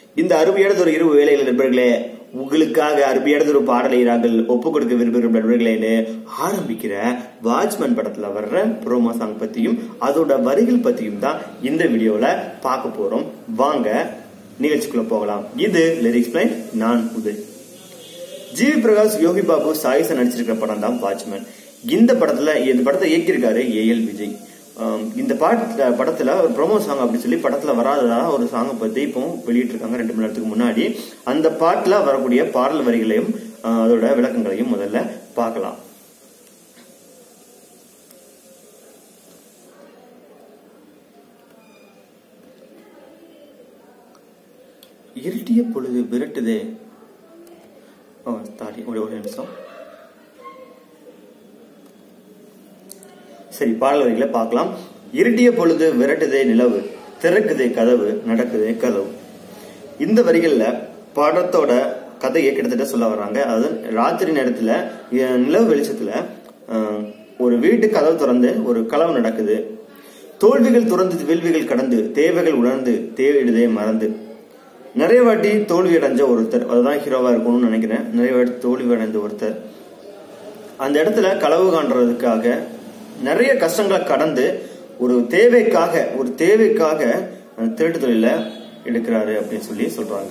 இந்த அருமையானதொரு இரவு வேலைகள் நண்பர்களே உங்களுக்காக அருமையானதொரு பாடலை நாங்கள் ஒப்புக் கொடுக்க விரும்புகிற நண்பர்களேன்னு ஆரம்பிக்கிற வாட்ச்மேன் படத்துல வர்ற ப்ரோமோ சாங் பத்தியும் அதோட வரிகள் பத்தியும் தான் இந்த வீடியோல பார்க்க போறோம் வாங்க நிகழ்ச்சிக்குள்ள போகலாம் இது லிரிக்ஸ் பிளைன் நான் உதய் ஜிவி பிரகாஷ் யோகி பாபு சாயிசா நடிச்சிருக்கிற படம் தான் வாட்ச்மேன் இந்த படத்துல இந்த படத்தை இயக்கியிருக்காரு ஏஎல் விஜய் ஆம், இந்த பாட் படத்துல ஒரு ப்ரோமோ சாங் அப்படி சொல்லி படத்துல வராததா ஒரு சாங்கை பத்தி இப்போ வெளியிட்டிருக்காங்க ரெண்டு மணி நேரத்துக்கு முன்னாடி அந்த பாட்டுல வரக்கூடிய பாடல் வரிகளையும் ஆ, அதோட விளக்கங்களையும் முதல்ல பார்க்கலாம் இருட்டிய பொழுது விரட்டுதே ஓ சாரி ஒரு ஒரு நிமிஷம் சரி பாடல் வரிகளை பார்க்கலாம் இருட்டிய பொழுது விரட்டுதே நிலவு திறக்குதே கதவு நடக்குதே கதவு இந்த வரிகள்ல படத்தோட கதையை கிட்டத்தட்ட சொல்ல வர்றாங்க அதாவது ராத்திரி நேரத்துல அஹ், நிலவு வெளிச்சத்துல அஹ், ஒரு வீட்டு கதவு திறந்து ஒரு களவு நடக்குது தோல்விகள் துறந்து வேள்விகள் கடந்து தேவைகள் உணர்ந்து தேவையிடுதே மறந்து நிறைய வாட்டி தோல்வி அடைஞ்ச ஒருத்தர் அதுதான் ஹீரோவா இருக்கணும்னு நினைக்கிறேன் நிறைய வாட்டி தோல்வி அடைந்த ஒருத்தர் அந்த இடத்துல களவு காண்றதுக்காக நிறைய கஷ்டங்களை கடந்து ஒரு தேவைக்காக ஒரு தேவைக்காக அந்த திருட்டு தொழில எடுக்கிறாரு அப்படின்னு சொல்லி சொல்றாங்க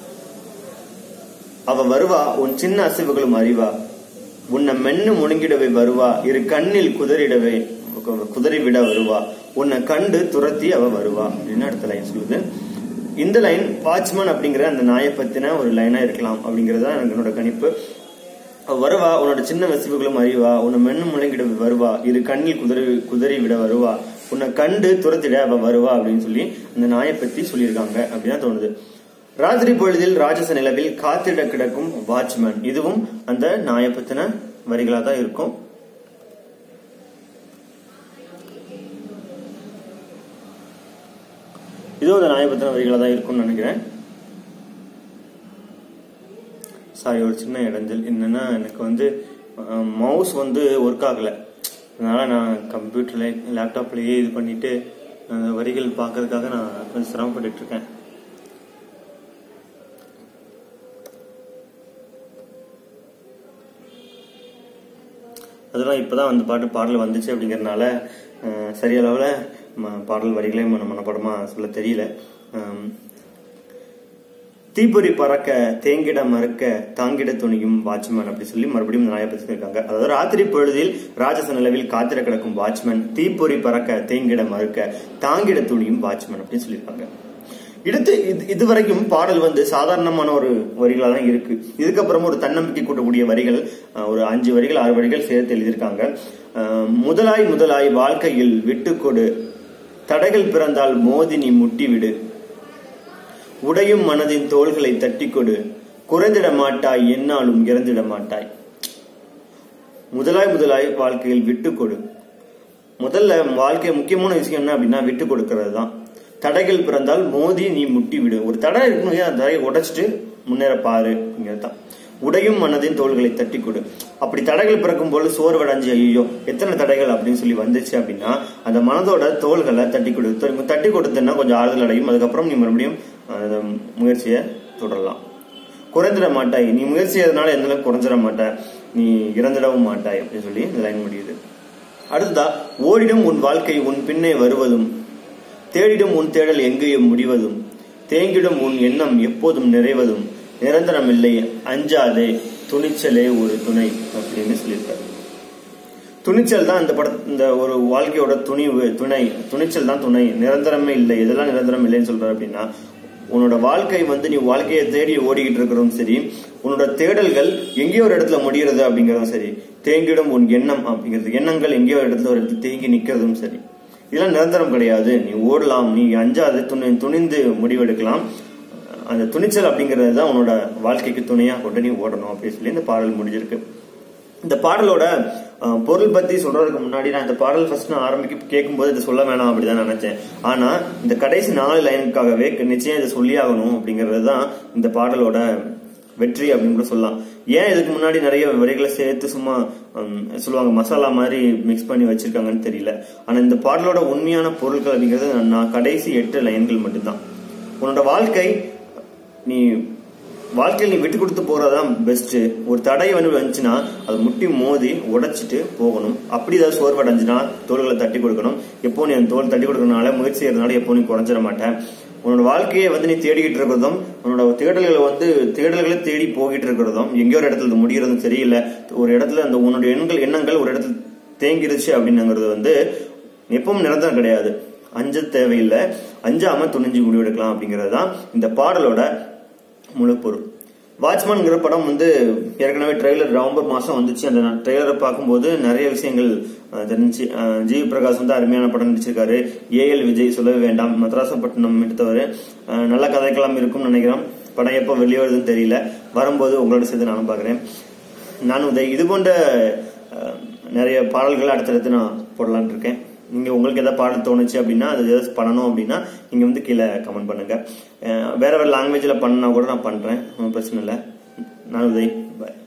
அவ வருவா உன் சின்ன அசைவுகளும் அறிவா உன்னை மென்னு முழுங்கிடவே வருவா இரு கண்ணில் குதறிடவே குதறி விட வருவா உன்னை கண்டு துரத்தி அவ வருவா அப்படின்னு அடுத்த லைன் சொல்லுது இந்த லைன் வாட்ச்மேன் அப்படிங்கிற அந்த நாயை பத்தின ஒரு லைனா இருக்கலாம் அப்படிங்கறது தான் எனக்கு என்னோட கணிப்பு அவ வருவா உன்னோட சின்ன வசிவுகளும் அறிவா உன்னை மென்னு முழங்கிட வருவா இரு கண்ணில் குதிரை குதிரை விட வருவா உன்னை கண்டு துரத்திட அவ வருவா அப்படின்னு சொல்லி அந்த நாயை பத்தி சொல்லியிருக்காங்க அப்படின்னு தோணுது ராத்திரி பொழுதில் ராட்சச நிலவில் காத்திட கிடக்கும் வாட்ச்மேன் இதுவும் அந்த நாயை பத்தின வரிகளா தான் இருக்கும் இதுவும் அந்த நாயை பத்தின வரிகளா தான் இருக்கும்னு நினைக்கிறேன் சாரி ஒரு சின்ன இடைஞ்சல் என்னன்னா எனக்கு வந்து மவுஸ் வந்து ஒர்க் ஆகலை அதனால நான் கம்ப்யூட்டர்ல லேப்டாப்லயே இது பண்ணிட்டு அந்த வரிகள் பார்க்கறதுக்காக நான் கொஞ்சம் சிரமப்பட்டுட்டு இருக்கேன் அதெல்லாம் இப்பதான் அந்த பாட்டு பாடல் வந்துச்சு அப்படிங்கறதுனால அஹ், சரிய அளவுல ம- பாடல் வரிகளையும் நம்ம மனப்படமா சொல்ல தெரியல அம், தீப்பொறி பறக்க தேங்கிட மறுக்க தாங்கிட துணியும் வாட்ச்மேன் அப்படி சொல்லி மறுபடியும் இந்த நாயை பத்தி சொல்லியிருக்காங்க அதாவது ராத்திரி பொழுதில் ராஜச நிலவில் காத்திர கிடக்கும் வாட்ச்மேன் தீப்பொறி பறக்க தேங்கிட மறுக்க தாங்கிட துணியும் வாட்ச்மேன் அப்படின்னு சொல்லியிருக்காங்க அடுத்து இது இதுவரைக்கும் பாடல் வந்து சாதாரணமான ஒரு வரிகளா தான் இருக்கு இதுக்கப்புறமா ஒரு தன்னம்பிக்கை கூட்டக்கூடிய வரிகள் அஹ், ஒரு அஞ்சு வரிகள் ஆறு வரிகள் சேர்த்து எழுதியிருக்காங்க அஹ், முதலாய் முதலாய் வாழ்க்கையில் விட்டுக்கொடு தடைகள் பிறந்தால் மோதி நீ முட்டி விடு உடையும் மனதின் தோள்களை தட்டிக்கொடு குறைந்திட மாட்டாய் என்னாலும் இறந்திட மாட்டாய் முதலாய் முதலாய் வாழ்க்கையில் விட்டுக்கொடு முதல்ல வாழ்க்கை முக்கியமான விஷயம் என்ன அப்படின்னா விட்டு கொடுக்கறது தான் தடைகள் பிறந்தால் மோதி நீ முட்டி விடு ஒரு தடை இருக்கணும் அந்த தடையை உடைச்சிட்டு முன்னேற பாரு அப்படிங்கிறது தான் உடையும் மனதின் தோள்களை தட்டி கொடு அப்படி தடைகள் பிறக்கும் போது சோர்வடைஞ்சு ஐயோ எத்தனை தடைகள் அப்படின்னு சொல்லி வந்துச்சு அப்படின்னா அந்த மனதோட தோள்களை தட்டி கொடு தொ- தட்டி கொடுத்தேன்னா கொஞ்சம் ஆறுதல் அடையும் அதுக்கப்புறம் நீ மறுபடியும் அந்த முயற்சியை தொடரலாம் குறைந்திட மாட்டாய் நீ முயற்சி செய்யறதுனால எந்த அளவுக்கு குறைஞ்சிட மாட்டாய் நீ இறந்திடவும் மாட்டாய் அப்படின்னு சொல்லி இந்த லைன் முடியுது அடுத்ததா ஓடிடும் உன் வாழ்க்கை உன் பின்னே வருவதும் தேடிடும் உன் தேடல் எங்கேயும் முடிவதும் தேங்கிடும் உன் எண்ணம் எப்போதும் நிறைவதும் நிரந்தரம் இல்லை அஞ்சாதே துணிச்சலே ஒரு துணை அப்படின்னு சொல்லியிருக்காரு துணிச்சல் தான் இந்த பட இந்த ஒரு வாழ்க்கையோட துணிவு துணை துணிச்சல் தான் துணை நிரந்தரமே இல்லை இதெல்லாம் நிரந்தரம் இல்லைன்னு சொல்றாரு அப்படின்னா உன்னோட வாழ்க்கை வந்து நீ வாழ்க்கையை தேடி ஓடிக்கிட்டு இருக்கிறதும் சரி உன்னோட தேடல்கள் எங்கேயோ ஒரு இடத்துல முடிகிறது அப்படிங்கறதும் சரி தேங்கிடும் உன் எண்ணம் அப்படிங்கிறது எண்ணங்கள் எங்கேயோ ஒரு இடத்துல ஒரு இடத்துல தேங்கி நிக்கிறதும் சரி இதெல்லாம் நிரந்தரம் கிடையாது நீ ஓடலாம் நீ அஞ்சாது துணி துணிந்து முடிவெடுக்கலாம் அந்த துணிச்சல் அப்படிங்கிறது தான் உன்னோட வாழ்க்கைக்கு துணையா கொண்டு நீ ஓடணும் அப்படின்னு சொல்லி இந்த பாடல் முடிஞ்சிருக்கு இந்த பாடலோட அஹ், பொருள் பத்தி சொல்றதுக்கு முன்னாடி நான் இந்த பாடல் ஃபர்ஸ்ட் நான் ஆரம்பிக்க கேட்கும்போது இதை சொல்ல வேணாம் அப்படிதான் நினைச்சேன் ஆனா இந்த கடைசி நாலு லைனுக்காகவே நிச்சயம் இதை சொல்லி ஆகணும் அப்படிங்கிறது தான் இந்த பாடலோட வெற்றி அப்படின்னு கூட சொல்லலாம் ஏன் இதுக்கு முன்னாடி நிறைய வரிகளை சேர்த்து சும்மா ஹம், சொல்லுவாங்க மசாலா மாதிரி மிக்ஸ் பண்ணி வச்சிருக்காங்கன்னு தெரியல ஆனா இந்த பாடலோட உண்மையான பொருட்கள் அப்படிங்கிறது நான் கடைசி எட்டு லைன்கள் மட்டும்தான் உன்னோட வாழ்க்கை நீ வாழ்க்கையில் நீ விட்டு கொடுத்து போறதுதான் பெஸ்ட் ஒரு தடை வந்து வந்துச்சுன்னா அதை முட்டி மோதி உடைச்சிட்டு போகணும் அப்படி ஏதாவது சோர்வடைஞ்சுன்னா தோள்களை தட்டி கொடுக்கணும் எப்போ நீ அந்த தோல் தட்டி கொடுக்கறதுனால முயற்சி செய்யறதுனால எப்போ நீ குறைஞ்சிட மாட்டேன் உன்னோட வாழ்க்கையை வந்து நீ தேடிக்கிட்டு இருக்கிறதும் உன்னோட தேடல்களை வந்து தேடல்களை தேடி போகிட்டு இருக்கிறதும் எங்கேயோ ஒரு இடத்துல இது முடியறதும் சரியில்லை ஒரு இடத்துல அந்த உன்னோட எண்கள் எண்ணங்கள் ஒரு இடத்துல தேங்கிருச்சு அப்படின்னுங்கிறது வந்து எப்பவும் நிரந்தரம் கிடையாது அஞ்ச தேவையில்லை அஞ்சாம துணிஞ்சு முடிவெடுக்கலாம் அப்படிங்கிறது தான் இந்த பாடலோட முழு பொருள் வாட்ச்மேன்ங்கிற படம் வந்து ஏற்கனவே ட்ரெய்லர் நவம்பர் மாசம் வந்துச்சு அந்த ட்ரெய்லரை பார்க்கும்போது நிறைய விஷயங்கள் அஹ், தெரிஞ்சு அஹ், ஜி பிரகாஷ் வந்து அருமையான படம் நடிச்சிருக்காரு ஏஎல் விஜய் சொல்லவே வேண்டாம் மദ്രാசப்பட்டினம் எடுத்தவர் அஹ், நல்ல கதைக்களம் இருக்கும்னு நினைக்கிறேன் படம் எப்போ வெளியே வருதுன்னு தெரியல வரும்போது உங்களோட சேர்த்து நானும் பார்க்குறேன் நான் உதய் இது போன்ற அஹ், நிறைய பாடல்கள் அடுத்தடுத்து நான் போடலான்னு இருக்கேன் நீங்க உங்களுக்கு எதாவது பாட தோணுச்சு அப்படின்னா அது ஏதாவது பண்ணணும் அப்படின்னா நீங்க வந்து கீழே கமெண்ட் பண்ணுங்க அஹ், வேற வேற லாங்குவேஜ்ல பண்ணா கூட நான் பண்றேன் ஒன்றும் பிரச்சனை இல்லை நான் உதய் பாய்